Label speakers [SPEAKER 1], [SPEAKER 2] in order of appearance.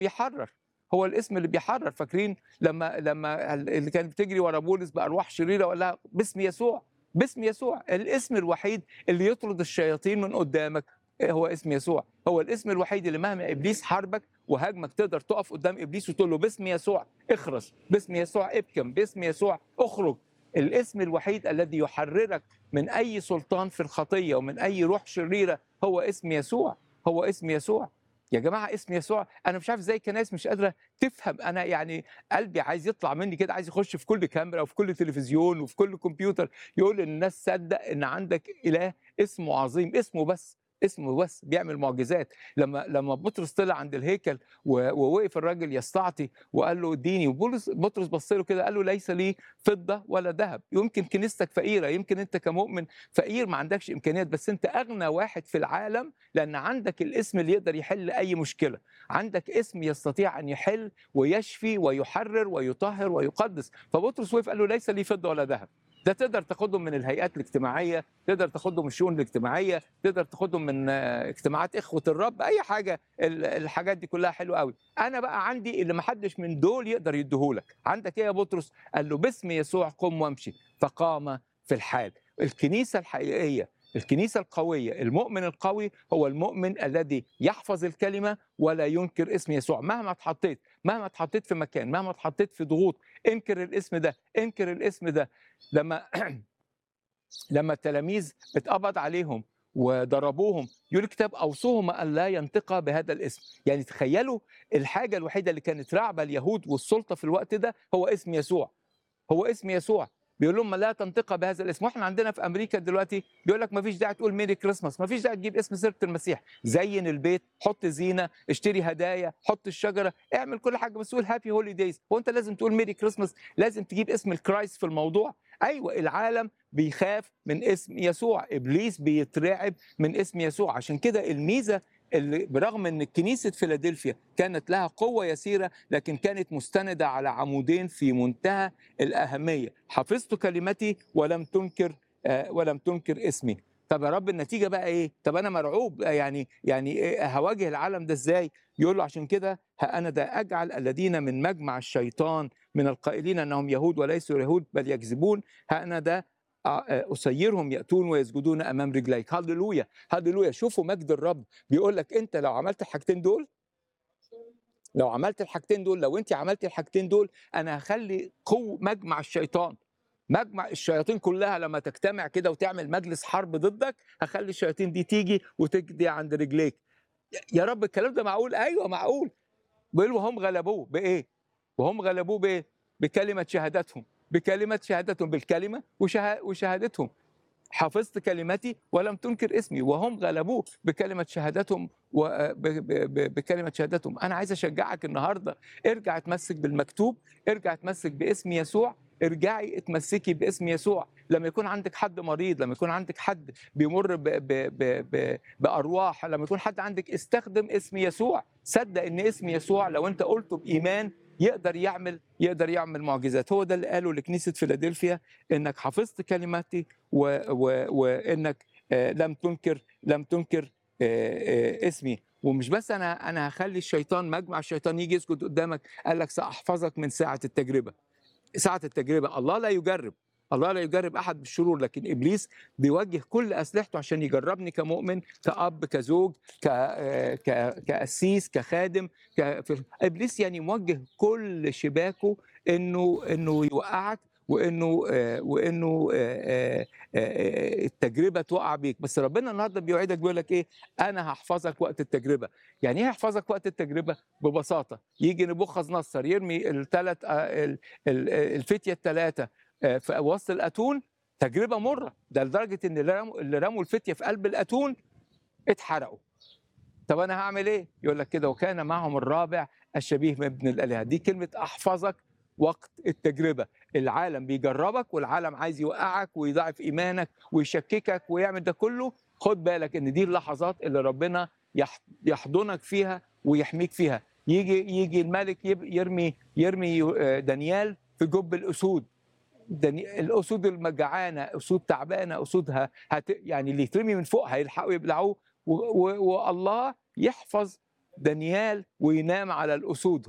[SPEAKER 1] بيحرر هو الاسم اللي بيحرر فاكرين لما لما اللي كانت بتجري ورا بولس بارواح شريره وقال لها باسم يسوع باسم يسوع الاسم الوحيد اللي يطرد الشياطين من قدامك هو اسم يسوع هو الاسم الوحيد اللي مهما ابليس حاربك وهاجمك تقدر تقف قدام ابليس وتقول له باسم يسوع اخرس باسم يسوع ابكم باسم يسوع اخرج الاسم الوحيد الذي يحررك من اي سلطان في الخطيه ومن اي روح شريره هو اسم يسوع هو اسم يسوع يا جماعه اسم يسوع انا مش عارف ازاي كناس مش قادره تفهم انا يعني قلبي عايز يطلع مني كده عايز يخش في كل كاميرا وفي كل تلفزيون وفي كل كمبيوتر يقول للناس صدق ان عندك اله اسمه عظيم اسمه بس اسمه بس بيعمل معجزات لما لما بطرس طلع عند الهيكل و- ووقف الراجل يستعطي وقال له اديني وبولس بطرس بص له كده قال له ليس لي فضه ولا ذهب يمكن كنيستك فقيره يمكن انت كمؤمن فقير ما عندكش امكانيات بس انت اغنى واحد في العالم لان عندك الاسم اللي يقدر يحل اي مشكله عندك اسم يستطيع ان يحل ويشفي ويحرر ويطهر ويقدس فبطرس وقف قال له ليس لي فضه ولا ذهب ده تقدر تاخدهم من الهيئات الاجتماعيه تقدر تاخدهم من الشؤون الاجتماعيه تقدر تاخدهم من آه، اجتماعات اخوه الرب اي حاجه ال- الحاجات دي كلها حلوه قوي انا بقى عندي اللي ما حدش من دول يقدر يديهولك عندك ايه يا بطرس قال له باسم يسوع قم وامشي فقام في الحال الكنيسه الحقيقيه الكنيسه القويه المؤمن القوي هو المؤمن الذي يحفظ الكلمه ولا ينكر اسم يسوع مهما اتحطيت مهما اتحطيت في مكان مهما اتحطيت في ضغوط انكر الاسم ده انكر الاسم ده لما لما التلاميذ اتقبض عليهم وضربوهم يقول الكتاب اوصوهم ان لا ينطق بهذا الاسم يعني تخيلوا الحاجه الوحيده اللي كانت راعبه اليهود والسلطه في الوقت ده هو اسم يسوع هو اسم يسوع بيقول لهم لا تنطق بهذا الاسم واحنا عندنا في امريكا دلوقتي بيقول لك ما فيش داعي تقول ميري كريسماس ما فيش داعي تجيب اسم سيره المسيح زين البيت حط زينه اشتري هدايا حط الشجره اعمل كل حاجه بس قول هابي هولي دايز هو انت لازم تقول ميري كريسماس لازم تجيب اسم الكرايست في الموضوع ايوه العالم بيخاف من اسم يسوع ابليس بيترعب من اسم يسوع عشان كده الميزه اللي برغم ان كنيسه فيلادلفيا كانت لها قوه يسيره لكن كانت مستنده على عمودين في منتهى الاهميه حفظت كلمتي ولم تنكر آه، ولم تنكر اسمي طب يا رب النتيجه بقى ايه طب انا مرعوب آه، يعني يعني إيه هواجه العالم ده ازاي يقول له عشان كده ها انا ده اجعل الذين من مجمع الشيطان من القائلين انهم يهود وليسوا يهود بل يكذبون ها انا ده أسيرهم يأتون ويسجدون أمام رجليك هللويا هللويا شوفوا مجد الرب بيقول لك أنت لو عملت الحاجتين دول لو عملت الحاجتين دول لو أنت عملت الحاجتين دول أنا هخلي قوة مجمع الشيطان مجمع الشياطين كلها لما تجتمع كده وتعمل مجلس حرب ضدك هخلي الشياطين دي تيجي وتجدي عند رجليك يا رب الكلام ده معقول ايوه معقول بيقول وهم غلبوه بايه وهم غلبوه بايه بكلمه شهادتهم بكلمه شهادتهم بالكلمه وشها- وشهادتهم حفظت كلمتي ولم تنكر اسمي وهم غلبوه بكلمه شهادتهم وبكلمه شهادتهم انا عايز اشجعك النهارده ارجع اتمسك بالمكتوب ارجع اتمسك باسم يسوع ارجعي اتمسكي باسم يسوع لما يكون عندك حد مريض لما يكون عندك حد بيمر ب ب ب ب بارواح لما يكون حد عندك استخدم اسم يسوع صدق ان اسم يسوع لو انت قلته بايمان يقدر يعمل يقدر يعمل معجزات هو ده اللي قاله لكنيسه فيلادلفيا انك حفظت كلماتي و و وانك آه، لم تنكر لم تنكر آه، آه، اسمي ومش بس انا انا هخلي الشيطان مجمع الشيطان يجي يسجد قدامك قال لك ساحفظك من ساعه التجربه ساعه التجربه الله لا يجرب الله لا يجرب احد بالشرور لكن ابليس بيوجه كل اسلحته عشان يجربني كمؤمن كاب كزوج ك آه، ك كاسيس كخادم ك... في... ابليس يعني موجه كل شباكه انه انه يوقعك وانه آه، وانه آه، آه، آه، التجربه توقع بيك بس ربنا النهارده بيوعدك بيقول لك ايه انا هحفظك وقت التجربه يعني ايه هحفظك وقت التجربه ببساطه يجي نبوخذ نصر يرمي الثلاث الفتيه الثلاثه في وسط الاتون تجربه مره ده لدرجه ان اللي رموا اللي رموا الفتيه في قلب الاتون اتحرقوا طب انا هعمل ايه يقول لك كده وكان معهم الرابع الشبيه بابن الالهه دي كلمه احفظك وقت التجربه العالم بيجربك والعالم عايز يوقعك ويضاعف ايمانك ويشككك ويعمل ده كله خد بالك ان دي اللحظات اللي ربنا يح- يحضنك فيها ويحميك فيها يجي يجي الملك يب- يرمي يرمي آه، دانيال في جب الاسود داني- الاسود المجعانه اسود تعبانه اسودها هت يعني اللي يترمي من فوق هيلحقوا يبلعوه و- و- والله يحفظ دانيال وينام على الاسود